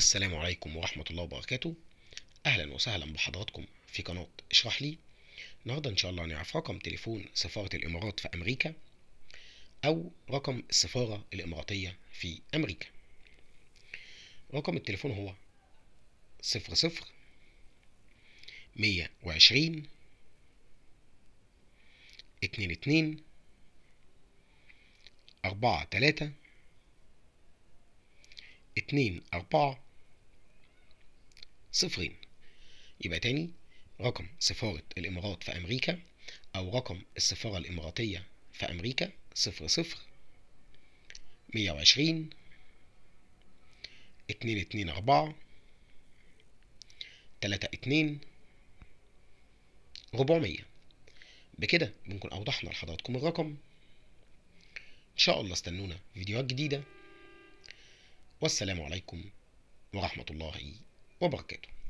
السلام عليكم ورحمة الله وبركاته أهلا وسهلا بحضراتكم في قناة اشرح لي النهاردة إن شاء الله هنعرف رقم تليفون سفارة الإمارات في أمريكا أو رقم السفارة الإماراتية في أمريكا رقم التليفون هو صفر صفر مية وعشرين اتنين اتنين أربعة تلاتة اتنين أربعة صفرين يبقى تاني رقم سفارة الإمارات في أمريكا أو رقم السفارة الإماراتية في أمريكا صفر صفر مية وعشرين اتنين اتنين أربعة تلاتة اتنين ربعمية بكده بنكون أوضحنا لحضراتكم الرقم إن شاء الله استنونا فيديوهات جديدة والسلام عليكم ورحمة الله وبركاته